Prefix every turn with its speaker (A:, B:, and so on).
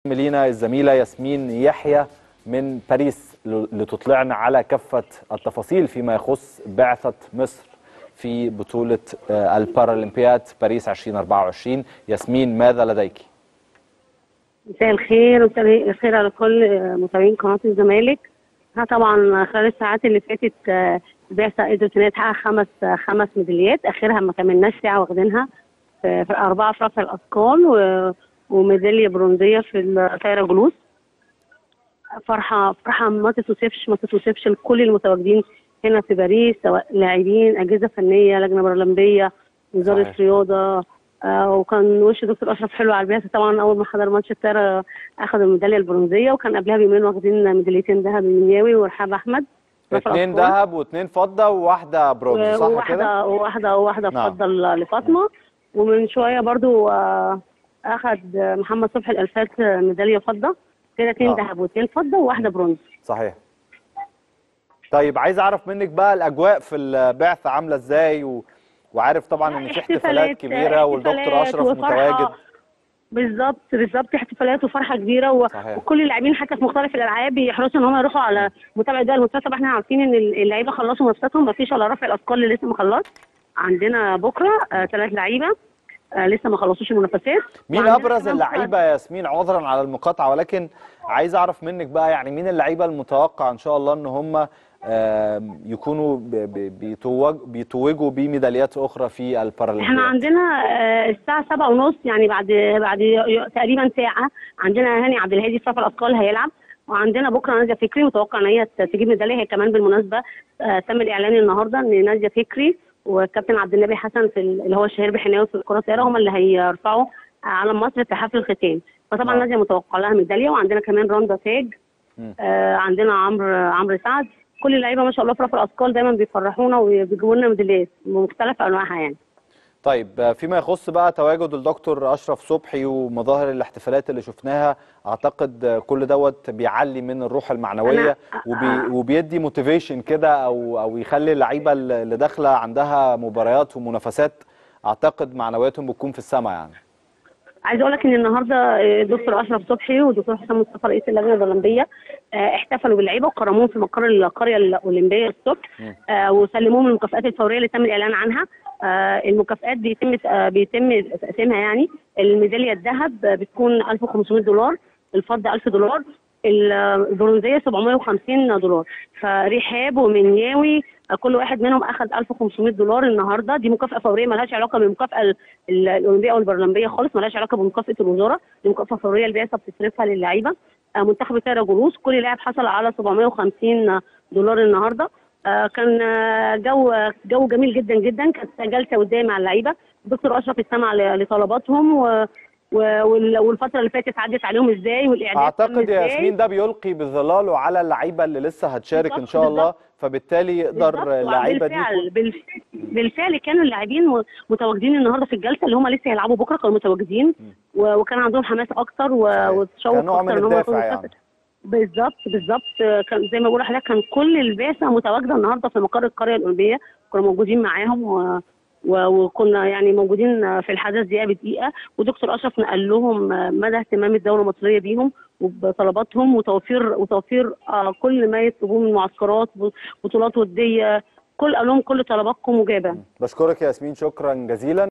A: لينا الزميله ياسمين يحيى من باريس لتطلعنا على كافه التفاصيل فيما يخص بعثه مصر في بطوله البارالمبياد باريس 2024 ياسمين ماذا لديك
B: مساء الخير ومساء الخير على كل متابعين قناه الزمالك ها طبعا خلال الساعات اللي فاتت البعثه قدرت ان هي تحقق خمس خمس ميداليات اخرها ما كملناش ساعه واخدينها في, في اربعه في رفع الاثقال و وميداليه برونزيه في الطايره جلوس فرحه فرحه ما تتوصفش ما تتوصفش لكل المتواجدين هنا في باريس سواء لاعبين اجهزه فنيه لجنه برلمبيه وزاره
A: صحيح.
B: رياضه آه وكان وش دكتور اشرف حلو على البعثه طبعا اول ما حضر ماتش الطايره اخذ الميداليه البرونزيه وكان قبلها بيومين واخدين ميداليتين ذهب المنياوي ورحاب احمد رفع
A: اثنين
B: أثقال.
A: ذهب واثنين فضه وواحده برونز صح كده؟
B: وواحده وواحده وواحده
A: نعم.
B: فضل لفاطمه ومن شويه برضو آه، اخذ محمد صبحي الالفات ميداليه فضه كده اثنين
A: آه.
B: ذهب واثنين فضه وواحده برونز
A: صحيح طيب عايز اعرف منك بقى الاجواء في البعثه عامله ازاي و... وعارف طبعا ان في احتفالات كبيره والدكتور
B: احتفالات
A: اشرف
B: وفرحة.
A: متواجد
B: بالظبط بالظبط احتفالات وفرحه كبيره و...
A: صحيح.
B: وكل اللاعبين حتى في مختلف الالعاب يحرصوا ان هم يروحوا على متابعه ده المنافسات طبعا احنا عارفين ان اللعيبه خلصوا منافساتهم ما فيش الا رفع الاثقال اللي لسه ما خلص عندنا بكره آه ثلاث لعيبه آه لسه ما خلصوش المنافسات
A: مين
B: وعندنا
A: ابرز
B: كمان
A: اللعيبه يا ياسمين عذرا على المقاطعه ولكن عايز اعرف منك بقى يعني مين اللعيبه المتوقع ان شاء الله ان هم آم، يكونوا ب- ب- بيتوج- بيتوجوا بميداليات اخرى في
B: احنا
A: البارالمبياد
B: عندنا آه، الساعة سبعة ونص يعني بعد بعد ي- ي- تقريبا ساعة عندنا هاني عبد الهادي في رفع الأثقال هيلعب وعندنا بكرة نادية فكري متوقع إن هي ت- تجيب ميدالية هي كمان بالمناسبة آه، تم الإعلان النهاردة إن نادية فكري والكابتن عبد النبي حسن في ال- اللي هو الشهير بحناوي في الكرة الطايرة هم اللي هيرفعوا علم مصر في حفل الختام فطبعا
A: آه.
B: نادية متوقع لها ميدالية وعندنا كمان رندا تاج
A: مم.
B: آه، عندنا عمرو عمرو سعد كل اللعيبه ما شاء الله في رفع الاثقال دايما بيفرحونا وبيجيبوا لنا ميداليات بمختلف انواعها يعني
A: طيب آه، فيما يخص بقى تواجد الدكتور اشرف صبحي ومظاهر الاحتفالات اللي شفناها اعتقد آه، كل دوت بيعلي من الروح المعنويه
B: أنا-
A: وبي وبيدي موتيفيشن كده او او يخلي اللعيبه اللي داخله عندها مباريات ومنافسات اعتقد معنوياتهم بتكون في السماء يعني
B: عايز اقول لك ان النهارده آه، دكتور اشرف صبحي ودكتور حسام مصطفى رئيس اللجنه الاولمبيه آه، احتفلوا باللعيبه وكرموهم في مقر القريه الاولمبيه الصبح
A: مم.
B: آه، وسلموهم المكافآت الفوريه اللي تم الاعلان عنها آه، المكافآت بيتم آه، بيتم تقسيمها يعني الميداليه الذهب آه، بتكون 1500 دولار الفضه 1000 دولار البرونزيه 750 دولار فرحاب ومنياوي آه، كل واحد منهم اخذ 1500 دولار النهارده دي مكافاه فوريه ملهاش علاقه بالمكافاه ال- ال- الاولمبيه او البرلمبيه خالص ملهاش علاقه بمكافاه الوزاره دي مكافاه فوريه البعثه بتصرفها للعيبه آه، منتخب الطايره جلوس كل لاعب حصل على 750 دولار النهارده آه، كان آه، جو جو جميل جدا جدا كانت جلسه وديه مع اللعيبه الدكتور اشرف استمع ل- لطلباتهم و و- وال- والفتره اللي فاتت عدت عليهم ازاي والاعداد تم
A: اعتقد يا
B: إزاي.
A: ياسمين ده بيلقي بظلاله على اللعيبه اللي لسه هتشارك ان
B: بالظبط،
A: شاء الله
B: بالظبط.
A: فبالتالي يقدر
B: بالظبط،
A: اللعيبه دي
B: بالفعل
A: يكون-
B: بالف... بالفعل كانوا اللاعبين م- متواجدين النهارده في الجلسه اللي هم لسه هيلعبوا بكره كانوا متواجدين و... وكان عندهم حماس اكتر و...
A: صحيح.
B: وتشوق
A: كان نوع
B: اكتر
A: من
B: ان هم
A: الدافع
B: يكونوا
A: يعني.
B: في- بالظبط بالظبط آه، كان زي ما بقول لحضرتك كان كل البعثه متواجده النهارده في مقر القريه الاولمبيه كنا موجودين معاهم و... و... وكنا يعني موجودين في الحدث دقيقه بدقيقه ودكتور اشرف نقل لهم مدى اهتمام الدوله المصريه بيهم وبطلباتهم وتوفير وتوفير آه، كل ما يطلبوه من معسكرات بطولات وديه كل قال لهم كل طلباتكم مجابه
A: بشكرك يا ياسمين شكرا جزيلا